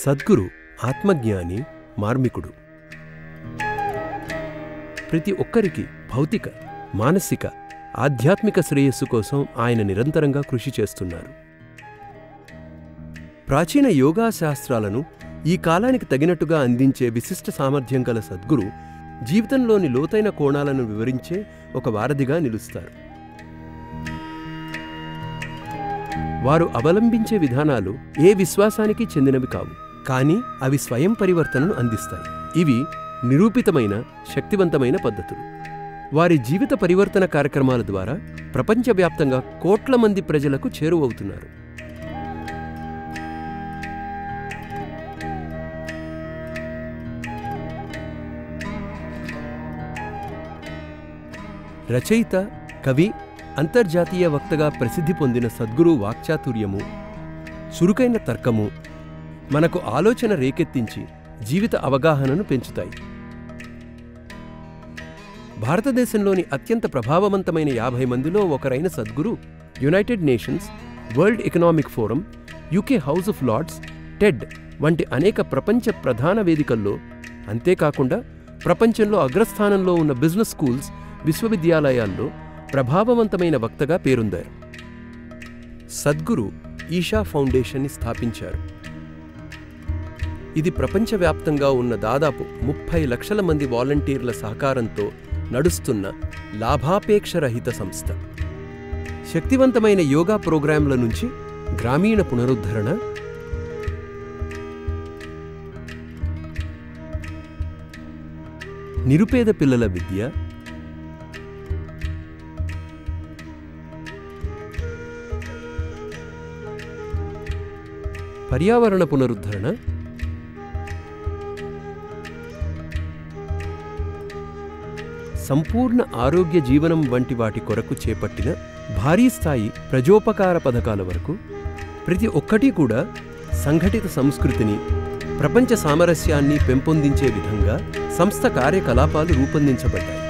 సద్గురు ఆత్మజ్ఞాని మార్మికుడు ప్రతి ఒక్కరికి భౌతిక మానసిక ఆధ్యాత్మిక శ్రేయస్సు కోసం ఆయన నిరంతరంగా కృషి చేస్తున్నారు ప్రాచీన యోగా శాస్త్రాలను ఈ కాలానికి తగినట్టుగా అందించే విశిష్ట సామర్థ్యం గల సద్గురు జీవితంలోని లోతైన కోణాలను వివరించే ఒక వారధిగా నిలుస్తారు వారు అవలంబించే విధానాలు ఏ విశ్వాసానికి చెందినవి కావు కానీ అవి స్వయం పరివర్తనను అందిస్తాయి ఇవి నిరూపితమైన శక్తివంతమైన పద్ధతులు వారి జీవిత పరివర్తన కార్యక్రమాల ద్వారా ప్రపంచవ్యాప్తంగా కోట్ల మంది ప్రజలకు చేరువవుతున్నారు రచయిత కవి అంతర్జాతీయ వక్తగా ప్రసిద్ధి పొందిన సద్గురు వాక్చాతుర్యము చురుకైన తర్కము మనకు ఆలోచన రేకెత్తించి జీవిత అవగాహనను పెంచుతాయి భారతదేశంలోని అత్యంత ప్రభావవంతమైన యాభై మందిలో ఒకరైన Sadhguru United Nations World Economic Forum UK House of Lords TED వంటి అనేక ప్రపంచ ప్రధాన వేదికల్లో అంతేకాకుండా ప్రపంచంలో అగ్రస్థానంలో ఉన్న బిజినెస్ స్కూల్స్ విశ్వవిద్యాలయాల్లో ప్రభావవంతమైన వక్తగా పేరొందారు సద్గురు ఈషా ఫౌండేషన్ని స్థాపించారు ఇది ప్రపంచవ్యాప్తంగా ఉన్న దాదాపు ముప్పై లక్షల మంది వాలంటీర్ల సహకారంతో నడుస్తున్న లాభాపేక్షరహిత సంస్థ శక్తివంతమైన యోగా ప్రోగ్రాంల నుంచి గ్రామీణ పునరుద్ధరణ నిరుపేద పిల్లల విద్య పర్యావరణ పునరుద్ధరణ సంపూర్ణ ఆరోగ్య జీవనం వంటి వాటి కొరకు చేపట్టిన భారీ స్థాయి ప్రజోపకార పథకాల వరకు ప్రతి ఒక్కటి కూడా సంఘటిత సంస్కృతిని ప్రపంచ సామరస్యాన్ని పెంపొందించే విధంగా సంస్థ కార్యకలాపాలు రూపొందించబడ్డాయి